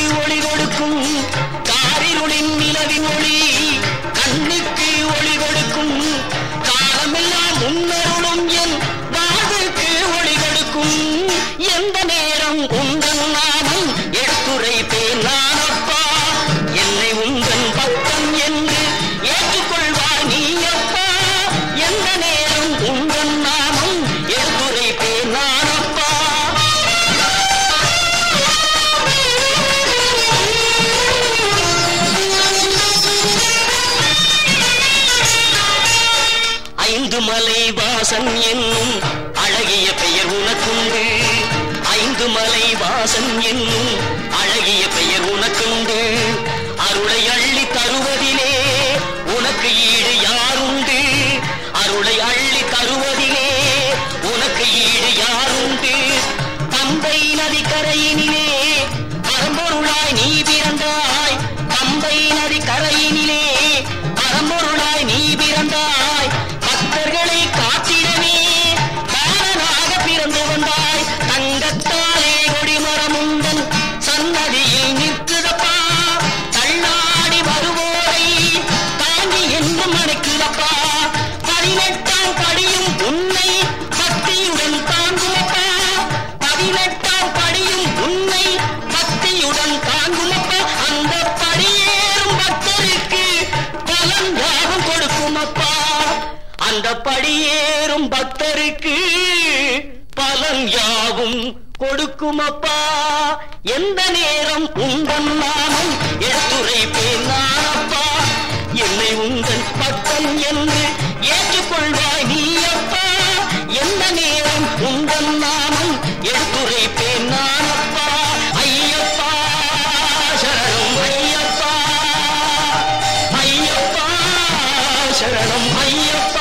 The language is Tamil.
ஒளி கொடுக்கும் காரிருளின் நிலவின் ஒளி கண்ணுக்கு ஒளி கொடுக்கும் காலமெல்லாம் முன்னருளும் என் வாழ்வுக்கு ஒளி கொடுக்கும் எந்த நேரம் உந்தன் நாமம் எடுத்துரைப்பேன் நானப்பா என்னை உந்தன் பக்கம் என்று ஏற்றுக்கொள்வாய் நீ அப்பா எந்த நேரம் உந்தன் நாமம் எடுத்துரைப்பேன் நானப்பா ஐந்து மலை வாசன் என்னும் அழகிய பெயர் உனக்குண்டு ஐந்து மலை வாசன் என்னும் அழகிய பெயர் உனக்குண்டு அருளை அள்ளி தருவதிலே உனக்கு ஈடு யாருண்டு அருளை அள்ளி தருவதிலே உனக்கு ஈடு யாருண்டு பம்பை நதி கரையினிலே பரம்பொருளாய் நீ பிறந்தாய் பம்பை நதி கரையினிலே பரம்பொருளாய் நீ பிறந்தாய் பக்தர்களை காத்திடவே பாலனாக பிறந்து வந்தாய் தங்கத்தாலே கொடிமரமுந்தன் சன்னதியில் நிற்குதப்பா தள்ளாடி வருவோரை தாங்கி என்றும் அணைக்குதப்பா பதினெட்டாம் படியும் உன்னை பக்தியுடன் தாங்குமப்பா பதினெட்டாம் படியும் உன்னை பக்தியுடன் தாங்குமப்பா அந்த படியேறும் பக்தருக்கு பலன் யாவும் கொடுக்குமப்பா அந்த படியேறும் பக்தருக்கு பலன் யாவும் கொடுக்குமப்பா எந்த நேரம் உந்தன் நாமம் எடுத்துரைப்பேன் நானப்பா என்னை உங்கள் பக்கம் என்று ஏற்றுக்கொள்வாய் நீ அப்பா எந்த நேரம் உந்தன் நாமம் எடுத்துரைப்பேன் நானப்பா ஐயப்பா சரணம் ஐயப்பா ஐயப்பா சரணம் ஐயப்பா